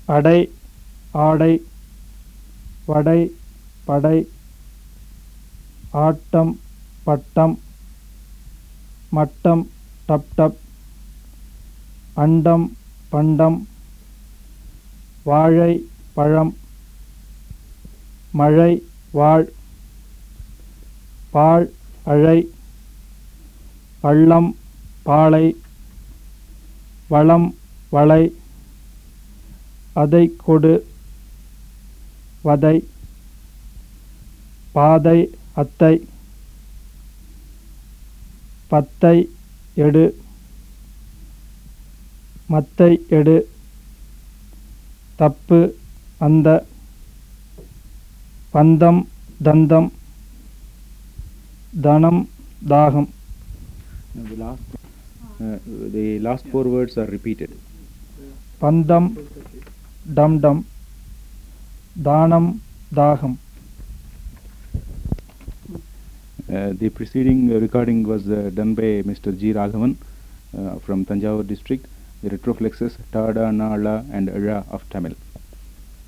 அடை ஆடை வடை படை ஆட்டம் பட்டம் மட்டம் டப் டப் அண்டம் பண்டம் வாழை பழம் மழை வாழ் பாழ் அழை பள்ளம் பாலை வளம் வளை அதை கொடு வதை பாதை அத்தை பத்தை எடு மத்தை எடு தப்பு அந்த பந்தம் தந்தம் தனம் தாகம் Now the last, uh, the last four words are repeated. பந்தம் டம் டம் தானம் தாகம் Uh, the preceding uh, recording was uh, done by Mr. G. Raghavan uh, from Tanjavur district. The retroflexes ta, da, na, la, and ra of Tamil.